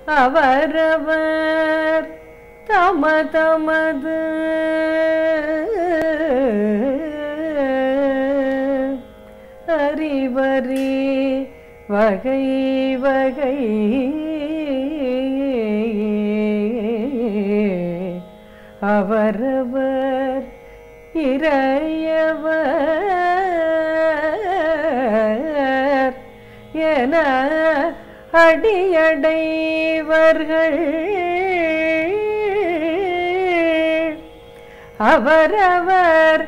அவரவர் தம தமது அறிவரி வகை வகை அவரவர் இறையவர் என அடியடைவர்கள் அவரவர்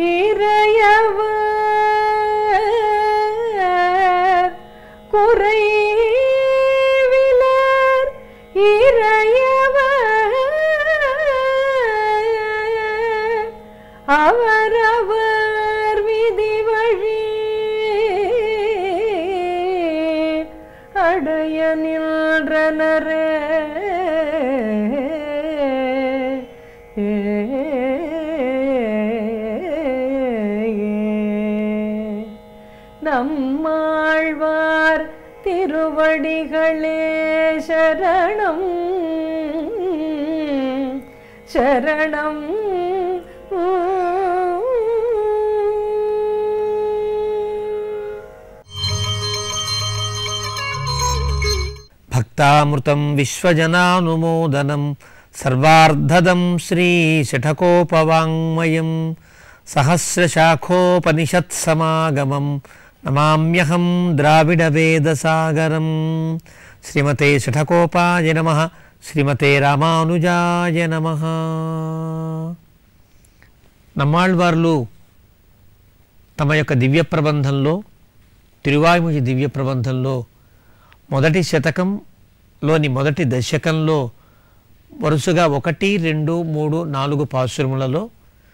இறையவர் குறைவிலர் இறையவர் அவரவர் விதி வழி அடைய நின்றனரே நம்மாழ்வார் திருவடிகளே சரணம் சரணம் భక్తామృతం విశ్వజనానుమోదనం సర్వార్ధదం శ్రీశఠకోపవాङ्మయం సహస్రశాఖోపనిషత్సమాగమం నమామ్యహం ద్రావిడవేదసాగరం శ్రీమతే శఠకోపాయ నమ శ్రీమతే రామానుజాయ నమ నమ్మాళ్వార్లు తమ యొక్క దివ్య ప్రబంధంలో తిరువాయుముఖి దివ్య ప్రబంధంలో మొదటి శతకంలోని మొదటి దశకంలో వరుసగా ఒకటి రెండు మూడు నాలుగు పాశురములలో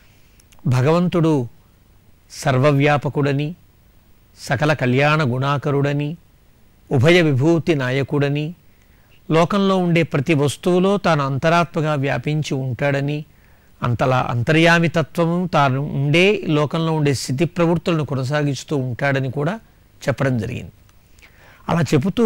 భగవంతుడు సర్వవ్యాపకుడని సకల కళ్యాణ గుణాకరుడని ఉభయ విభూతి నాయకుడని లోకంలో ఉండే ప్రతి వస్తువులో తాను అంతరాత్మగా వ్యాపించి ఉంటాడని అంతలా అంతర్యామి తత్వము తాను ఉండే లోకంలో ఉండే స్థితి ప్రవృత్తులను కొనసాగిస్తూ ఉంటాడని కూడా చెప్పడం జరిగింది అలా చెబుతూ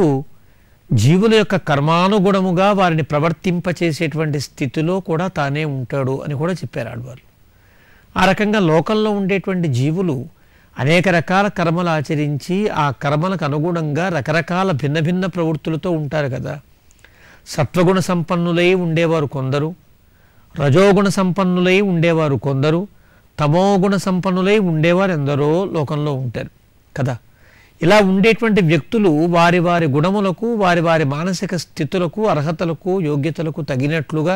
జీవుల యొక్క కర్మానుగుణముగా వారిని ప్రవర్తింపచేసేటువంటి స్థితిలో కూడా తానే ఉంటాడు అని కూడా చెప్పారు ఆడవాళ్ళు ఆ రకంగా లోకంలో ఉండేటువంటి జీవులు అనేక రకాల కర్మలు ఆచరించి ఆ కర్మలకు అనుగుణంగా రకరకాల భిన్న భిన్న ప్రవృత్తులతో ఉంటారు కదా సత్వగుణ సంపన్నులై ఉండేవారు కొందరు రజోగుణ సంపన్నులై ఉండేవారు కొందరు తమోగుణ సంపన్నులై ఉండేవారు ఎందరో లోకంలో ఉంటారు కదా ఇలా ఉండేటువంటి వ్యక్తులు వారి వారి గుణములకు వారి వారి మానసిక స్థితులకు అర్హతలకు యోగ్యతలకు తగినట్లుగా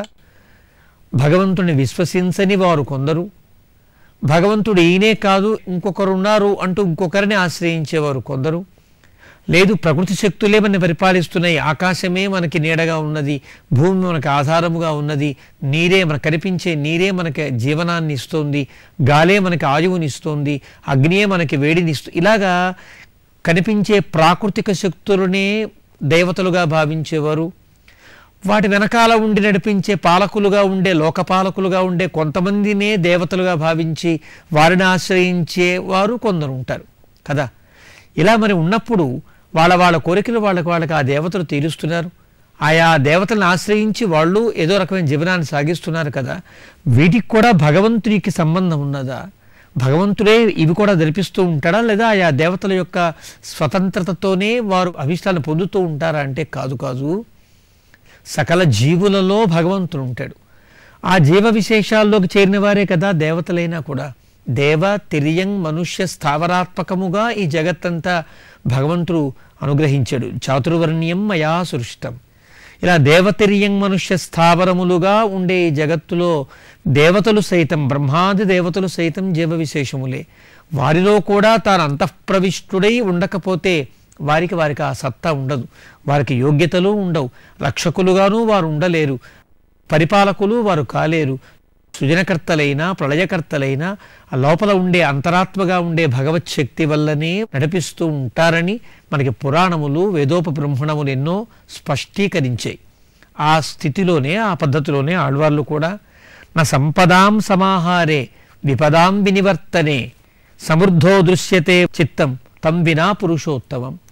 భగవంతుని విశ్వసించని వారు కొందరు భగవంతుడు ఈయనే కాదు ఇంకొకరు ఉన్నారు అంటూ ఇంకొకరిని ఆశ్రయించేవారు కొందరు లేదు ప్రకృతి శక్తులే మనని పరిపాలిస్తున్నాయి ఆకాశమే మనకి నీడగా ఉన్నది భూమి మనకి ఆధారముగా ఉన్నది నీరే మనకు కనిపించే నీరే మనకి జీవనాన్ని ఇస్తోంది గాలే మనకి ఆయువుని ఇస్తోంది అగ్నియే మనకి వేడిని ఇస్తూ ఇలాగా కనిపించే ప్రాకృతిక శక్తులనే దేవతలుగా భావించేవారు వాటి వెనకాల ఉండి నడిపించే పాలకులుగా ఉండే లోకపాలకులుగా ఉండే కొంతమందినే దేవతలుగా భావించి వారిని ఆశ్రయించే వారు కొందరు ఉంటారు కదా ఇలా మరి ఉన్నప్పుడు వాళ్ళ వాళ్ళ కోరికలు వాళ్ళకి వాళ్ళకి ఆ దేవతలు తీరుస్తున్నారు ఆయా దేవతలను ఆశ్రయించి వాళ్ళు ఏదో రకమైన జీవనాన్ని సాగిస్తున్నారు కదా వీటికి కూడా భగవంతునికి సంబంధం ఉన్నదా భగవంతుడే ఇవి కూడా జరిపిస్తూ ఉంటాడా లేదా ఆయా దేవతల యొక్క స్వతంత్రతతోనే వారు అభిష్టాలను పొందుతూ ఉంటారా అంటే కాదు కాదు సకల జీవులలో భగవంతుడు ఉంటాడు ఆ జీవ విశేషాల్లోకి చేరిన వారే కదా దేవతలైనా కూడా దేవ తిరియం మనుష్య స్థావరాత్మకముగా ఈ జగత్తంతా భగవంతుడు అనుగ్రహించాడు చాతుర్వర్ణ్యం మయా సృష్టం ఇలా దేవతిరియం మనుష్య స్థావరములుగా ఉండే ఈ జగత్తులో దేవతలు సైతం బ్రహ్మాది దేవతలు సైతం జీవ విశేషములే వారిలో కూడా తాను అంతఃప్రవిష్టుడై ఉండకపోతే వారికి వారికి ఆ సత్తా ఉండదు వారికి యోగ్యతలు ఉండవు రక్షకులుగాను వారు ఉండలేరు పరిపాలకులు వారు కాలేరు సృజనకర్తలైనా ప్రళయకర్తలైనా ఆ లోపల ఉండే అంతరాత్మగా ఉండే భగవత్ శక్తి వల్లనే నడిపిస్తూ ఉంటారని మనకి పురాణములు వేదోపబ్రహ్మణములు ఎన్నో స్పష్టీకరించాయి ఆ స్థితిలోనే ఆ పద్ధతిలోనే ఆళ్వార్లు కూడా నా సంపదాం సమాహారే విపదాం వినివర్తనే సమృద్ధో దృశ్యతే చిత్తం తం వినా పురుషోత్తమం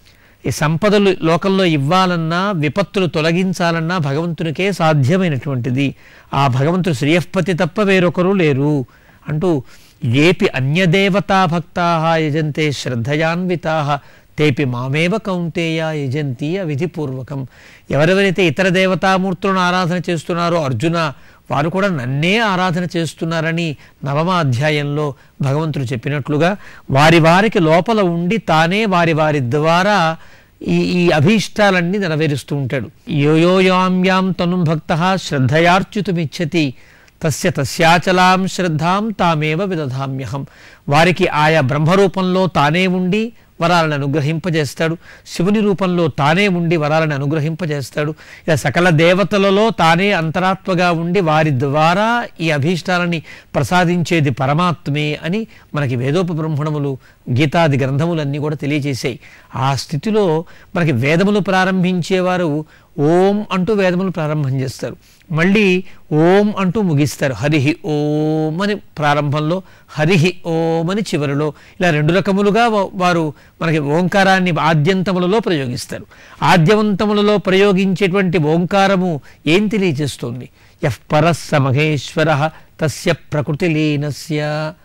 ఈ సంపదలు లోకంలో ఇవ్వాలన్నా విపత్తులు తొలగించాలన్నా భగవంతునికే సాధ్యమైనటువంటిది ఆ భగవంతుడు శ్రీయఃపతి తప్ప వేరొకరు లేరు అంటూ ఏపి అన్యదేవతా భక్తా యజంతే శ్రద్ధయాన్వితా తేపి మామేవ కౌంతేయ యజంతి అవిధిపూర్వకం ఎవరెవరైతే ఇతర దేవతామూర్తులను ఆరాధన చేస్తున్నారో అర్జున వారు కూడా నన్నే ఆరాధన చేస్తున్నారని నవమ అధ్యాయంలో భగవంతుడు చెప్పినట్లుగా వారి వారికి లోపల ఉండి తానే వారి వారి ద్వారా ఈ ఈ అభీష్టాలన్నీ నెరవేరుస్తూ ఉంటాడు యోయోయాం తను భక్త శ్రద్ధయార్చుతుమిచ్చతి తస్య తస్యాచలాం శ్రద్ధాం తామేవ విదధామ్యహం వారికి ఆయా బ్రహ్మరూపంలో తానే ఉండి వరాలను అనుగ్రహింపజేస్తాడు శివుని రూపంలో తానే ఉండి వరాలను అనుగ్రహింపజేస్తాడు ఇలా సకల దేవతలలో తానే అంతరాత్మగా ఉండి వారి ద్వారా ఈ అభీష్టాలని ప్రసాదించేది పరమాత్మే అని మనకి వేదోపబ్రహ్మణములు గీతాది గ్రంథములన్నీ కూడా తెలియజేశాయి ఆ స్థితిలో మనకి వేదములు ప్రారంభించేవారు ఓం అంటూ వేదములు ప్రారంభం చేస్తారు మళ్ళీ ఓం అంటూ ముగిస్తారు హరిహి ఓం అని ప్రారంభంలో హరిహి ఓం అని చివరిలో ఇలా రెండు రకములుగా వా- వారు మనకి ఓంకారాన్ని ఆద్యంతములలో ప్రయోగిస్తారు ఆద్యవంతములలో ప్రయోగించేటువంటి ఓంకారము ఏం తెలియజేస్తుంది యః పరస్స మహేశ్వర తస్య ప్రకృతి లీనస్య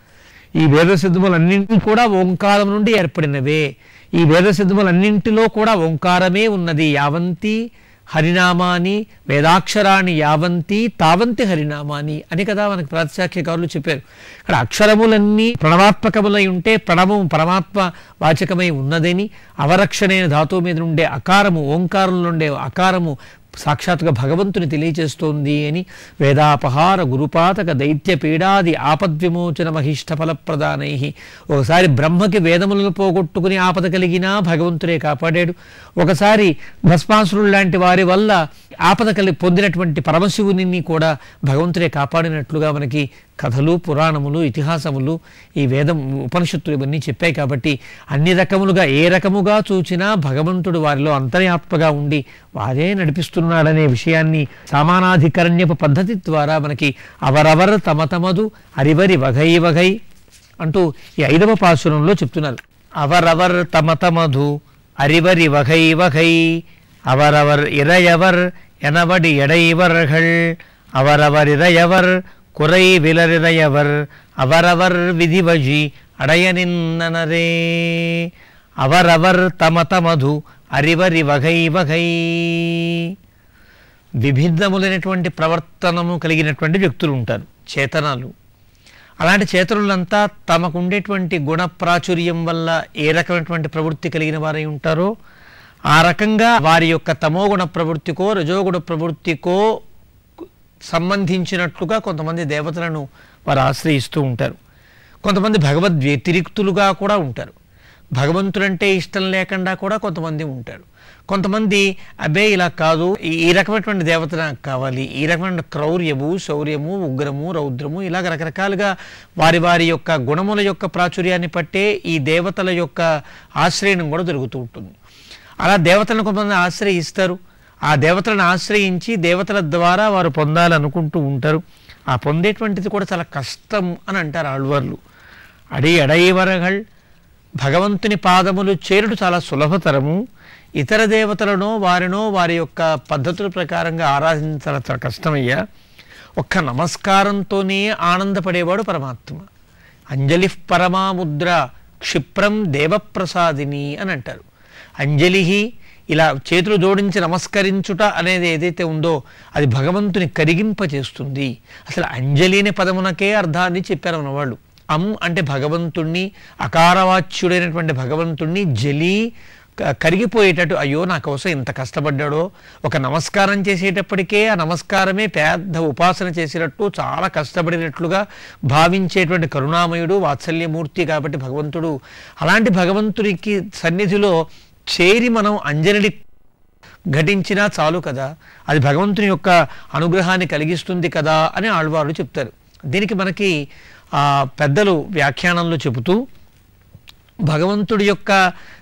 ఈ వేద సిద్ధములన్నింటి కూడా ఓంకారం నుండి ఏర్పడినవే ఈ వేద సిద్ధములన్నింటిలో కూడా ఓంకారమే ఉన్నది యావంతి హరినామాని వేదాక్షరాన్ని యావంతి తావంతి హరినామాని అని కదా మనకి ప్రాతిశాఖ్యకారులు చెప్పారు ఇక్కడ అక్షరములన్నీ ప్రణవాత్మకములై ఉంటే ప్రణవం పరమాత్మ వాచకమై ఉన్నదని అవరక్షణైన ధాతువు మీద ఉండే అకారము ఓంకారంలో ఉండే అకారము సాక్షాత్తుగా భగవంతుని తెలియచేస్తోంది అని వేదాపహార గురుపాతక దైత్య పీడాది ఆపద్విమోచన మహిష్ట ఫలప్రదానై ఒకసారి బ్రహ్మకి వేదములను పోగొట్టుకుని ఆపద కలిగినా భగవంతుడే కాపాడాడు ఒకసారి భస్మాసురుడు లాంటి వారి వల్ల ఆపద కలి పొందినటువంటి పరమశివుని కూడా భగవంతుడే కాపాడినట్లుగా మనకి కథలు పురాణములు ఇతిహాసములు ఈ వేదం ఉపనిషత్తులు ఇవన్నీ చెప్పాయి కాబట్టి అన్ని రకములుగా ఏ రకముగా చూచినా భగవంతుడు వారిలో అంతర్యాత్మగా ఉండి వారే నడిపిస్తున్నాడనే విషయాన్ని సామానాధికరణ్యపు పద్ధతి ద్వారా మనకి అవరవర్ తమ తమదు అరివరి వగై వగై అంటూ ఈ ఐదవ పాసురంలో చెప్తున్నారు అవరవర్ తమ తమధు అరివరి వగై వగై అవరవర్ ఇరయవర్ ఎనవడి ఎడైవర్கள் அவரவர் இறையவர் குறை விலரிறையவர் அவரவர் விதிவழி அடைய நின்னனரே அவரவர் తమ తమధు అరివరి వగై వగై విభిన్నములైనటువంటి ప్రవర్తనము కలిగినటువంటి వ్యక్తులు ఉంటారు చేతనాలు అలాంటి చేతనులంతా తమకు ఉండేటువంటి గుణ ప్రాచుర్యం వల్ల ఏ రకమైనటువంటి ప్రవృత్తి కలిగిన వారై ఉంటారో ఆ రకంగా వారి యొక్క తమోగుణ ప్రవృత్తికో రజోగుణ ప్రవృత్తికో సంబంధించినట్లుగా కొంతమంది దేవతలను వారు ఆశ్రయిస్తూ ఉంటారు కొంతమంది భగవద్ వ్యతిరిక్తులుగా కూడా ఉంటారు భగవంతుడంటే ఇష్టం లేకుండా కూడా కొంతమంది ఉంటారు కొంతమంది అబ్బే ఇలా కాదు ఈ ఈ రకమైనటువంటి దేవత నాకు కావాలి ఈ రకమైన క్రౌర్యము శౌర్యము ఉగ్రము రౌద్రము ఇలాగ రకరకాలుగా వారి వారి యొక్క గుణముల యొక్క ప్రాచుర్యాన్ని పట్టే ఈ దేవతల యొక్క ఆశ్రయణం కూడా జరుగుతూ ఉంటుంది అలా దేవతలను కొంతమంది ఆశ్రయిస్తారు ఆ దేవతలను ఆశ్రయించి దేవతల ద్వారా వారు పొందాలనుకుంటూ ఉంటారు ఆ పొందేటువంటిది కూడా చాలా కష్టం అని అంటారు ఆళ్వార్లు అడి అడైవరగల్ భగవంతుని పాదములు చేరుడు చాలా సులభతరము ఇతర దేవతలనో వారినో వారి యొక్క పద్ధతుల ప్రకారంగా ఆరాధించాల చాలా కష్టమయ్యా ఒక్క నమస్కారంతోనే ఆనందపడేవాడు పరమాత్మ అంజలి పరమాముద్ర క్షిప్రం దేవప్రసాదిని అని అంటారు అంజలి ఇలా చేతులు జోడించి నమస్కరించుట అనేది ఏదైతే ఉందో అది భగవంతుని కరిగింపచేస్తుంది అసలు అంజలి అనే పదమునకే అర్థాన్ని చెప్పారు ఉన్నవాళ్ళు అం అంటే భగవంతుణ్ణి అకారవాచ్యుడైనటువంటి భగవంతుణ్ణి జలి క- కరిగిపోయేటట్టు అయ్యో నా కోసం ఇంత కష్టపడ్డాడో ఒక నమస్కారం చేసేటప్పటికే ఆ నమస్కారమే పెద్ద ఉపాసన చేసినట్టు చాలా కష్టపడినట్లుగా భావించేటువంటి కరుణామయుడు వాత్సల్యమూర్తి కాబట్టి భగవంతుడు అలాంటి భగవంతుడికి సన్నిధిలో చేరి మనం అంజలి ఘటించినా చాలు కదా అది భగవంతుని యొక్క అనుగ్రహాన్ని కలిగిస్తుంది కదా అని ఆళ్వార్లు చెప్తారు దీనికి మనకి ఆ, పెద్దలు వ్యాఖ్యానంలో చెబుతూ భగవంతుడి యొక్క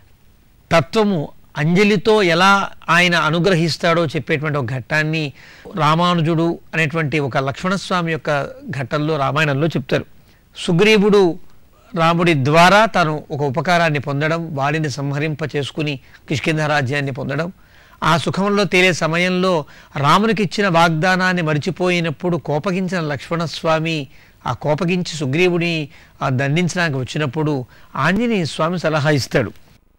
తత్వము అంజలితో ఎలా ఆయన అనుగ్రహిస్తాడో చెప్పేటువంటి ఒక ఘట్టాన్ని రామానుజుడు అనేటువంటి ఒక లక్ష్మణస్వామి యొక్క ఘట్టంలో రామాయణంలో చెప్తారు సుగ్రీవుడు రాముడి ద్వారా తను ఒక ఉపకారాన్ని పొందడం వాడిని సంహరింప చేసుకుని కిష్కింధ రాజ్యాన్ని పొందడం ఆ సుఖంలో తేలే సమయంలో రామునికి ఇచ్చిన వాగ్దానాన్ని మరిచిపోయినప్పుడు కోపగించిన లక్ష్మణస్వామి ఆ కోపగించి సుగ్రీవుని ఆ దండించడానికి వచ్చినప్పుడు ఆంజనేయ స్వామి సలహా ఇస్తాడు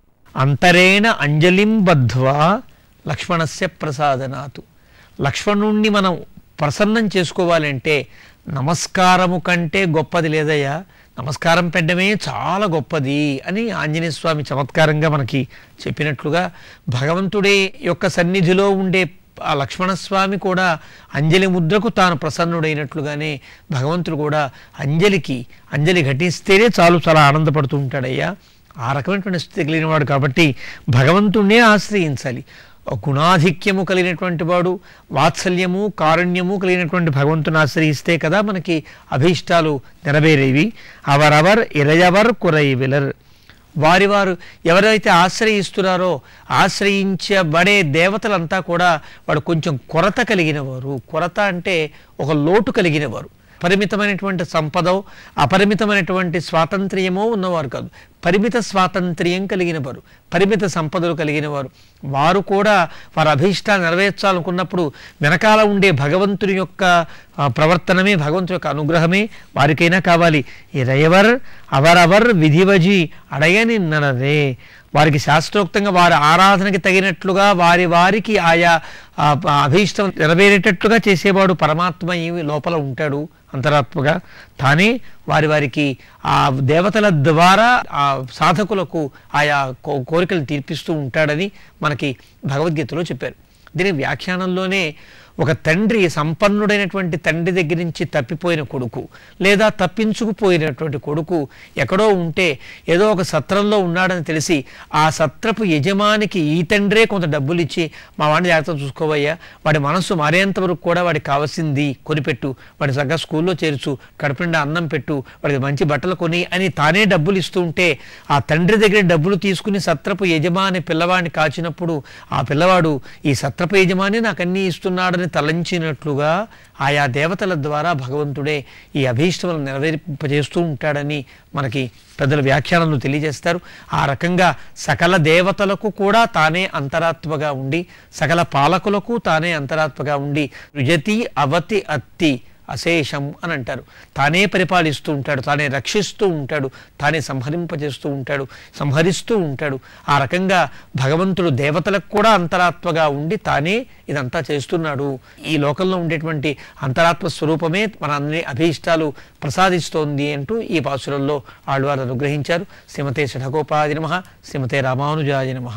అంతరేణ అంజలిం బద్ధ్వా లక్ష్మణస్య ప్రసాదనాతు లక్ష్మణుణ్ణి మనం ప్రసన్నం చేసుకోవాలంటే నమస్కారము కంటే గొప్పది లేదయ్యా నమస్కారం పెట్టడమే చాలా గొప్పది అని ఆంజనేయ స్వామి చమత్కారంగా మనకి చెప్పినట్లుగా భగవంతుడే యొక్క సన్నిధిలో ఉండే ఆ లక్ష్మణస్వామి కూడా అంజలి ముద్రకు తాను ప్రసన్నుడైనట్లుగానే భగవంతుడు కూడా అంజలికి అంజలి ఘటిస్తేనే చాలు చాలా ఆనందపడుతూ ఉంటాడయ్యా ఆ రకమైనటువంటి స్థితి కలిగినవాడు కాబట్టి భగవంతుణ్ణే ఆశ్రయించాలి గుణాధిక్యము కలిగినటువంటి వాడు వాత్సల్యము కారుణ్యము కలిగినటువంటి భగవంతుని ఆశ్రయిస్తే కదా మనకి అభీష్టాలు నెరవేరేవి అవరవర్ ఇరయవర్ కురైవిలర్ వారి వారు ఎవరైతే ఆశ్రయిస్తున్నారో ఆశ్రయించబడే దేవతలంతా కూడా వాడు కొంచెం కొరత కలిగిన వారు కొరత అంటే ఒక లోటు కలిగిన వారు పరిమితమైనటువంటి సంపదో అపరిమితమైనటువంటి స్వాతంత్ర్యమో ఉన్నవారు కాదు పరిమిత స్వాతంత్ర్యం కలిగిన వారు పరిమిత సంపదలు కలిగిన వారు వారు కూడా వారి అభీష్టాన్ని నెరవేర్చాలనుకున్నప్పుడు వెనకాల ఉండే భగవంతుని యొక్క ఆ, ప్రవర్తనమే భగవంతుని యొక్క అనుగ్రహమే వారికైనా కావాలి ఇరయవర్ అవరవర్ విధివజి అడయని ననరే వారికి శాస్త్రోక్తంగా వారి ఆరాధనకి తగినట్లుగా వారి వారికి ఆయా ఆ, ఆ అభీష్టం నెరవేరేటట్లుగా చేసేవాడు పరమాత్మ ఏమి లోపల ఉంటాడు అంతరాత్మగా తానే వారి వారికి ఆ దేవతల ద్వారా ఆ సాధకులకు ఆయా కో- కోరికలు తీర్పిస్తూ ఉంటాడని మనకి భగవద్గీతలో చెప్పారు దీని వ్యాఖ్యానంలోనే ఒక తండ్రి సంపన్నుడైనటువంటి తండ్రి దగ్గర నుంచి తప్పిపోయిన కొడుకు లేదా తప్పించుకుపోయినటువంటి కొడుకు ఎక్కడో ఉంటే ఏదో ఒక సత్రంలో ఉన్నాడని తెలిసి ఆ సత్రపు యజమానికి ఈ తండ్రే కొంత డబ్బులు ఇచ్చి మా వాడిని జాగ్రత్త చూసుకోవయ్యా వాడి మనస్సు మారేంత వరకు కూడా వాడికి కావాల్సింది కొనిపెట్టు వాడి చక్కగా స్కూల్లో చేర్చు కడుపు నిండా అన్నం పెట్టు వాడికి మంచి బట్టలు కొని అని తానే డబ్బులు ఇస్తూ ఉంటే ఆ తండ్రి దగ్గర డబ్బులు తీసుకుని సత్రపు యజమాని పిల్లవాడిని కాచినప్పుడు ఆ పిల్లవాడు ఈ సత్రపు యజమాని నాకు అన్నీ ఇస్తున్నాడని తలంచినట్లుగా ఆయా దేవతల ద్వారా భగవంతుడే ఈ అభీష్టములను నెరవేర్పజేస్తూ ఉంటాడని మనకి పెద్దల వ్యాఖ్యానంలో తెలియజేస్తారు ఆ రకంగా సకల దేవతలకు కూడా తానే అంతరాత్మగా ఉండి సకల పాలకులకు తానే అంతరాత్మగా ఉండి రుజతి అవతి అత్తి అశేషం అని అంటారు తానే పరిపాలిస్తూ ఉంటాడు తానే రక్షిస్తూ ఉంటాడు తానే సంహరింపజేస్తూ ఉంటాడు సంహరిస్తూ ఉంటాడు ఆ రకంగా భగవంతుడు దేవతలకు కూడా అంతరాత్మగా ఉండి తానే ఇదంతా చేస్తున్నాడు ఈ లోకంలో ఉండేటువంటి అంతరాత్మ స్వరూపమే మన అన్ని అభీష్టాలు ప్రసాదిస్తోంది అంటూ ఈ పాసురంలో ఆళ్వారు అనుగ్రహించారు శ్రీమతే షఠకోపాది నమ శ్రీమతే రామానుజాయ నమ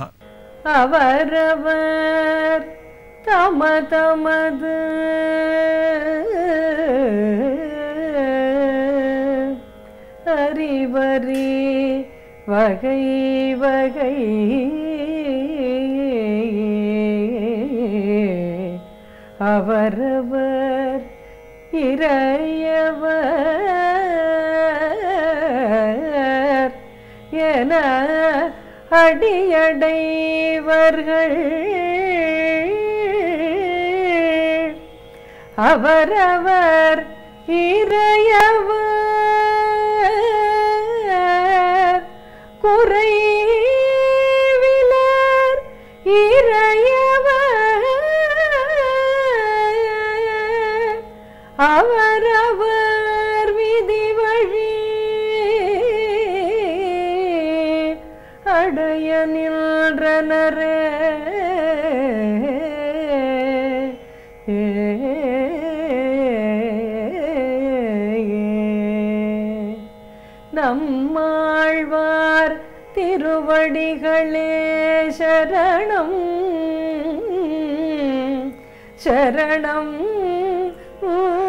அவரவர் தம தமது அறிவரி வகை வகை அவரவர் இறையவர் என அடியடைவர்கள் அவரவர் இறையவர் குறைவிலர் இறையவர் அவரவர் விதி வழி அடைய நின்றனரே நம்மாழ்வார் திருவடிகளே சரணம் சரணம்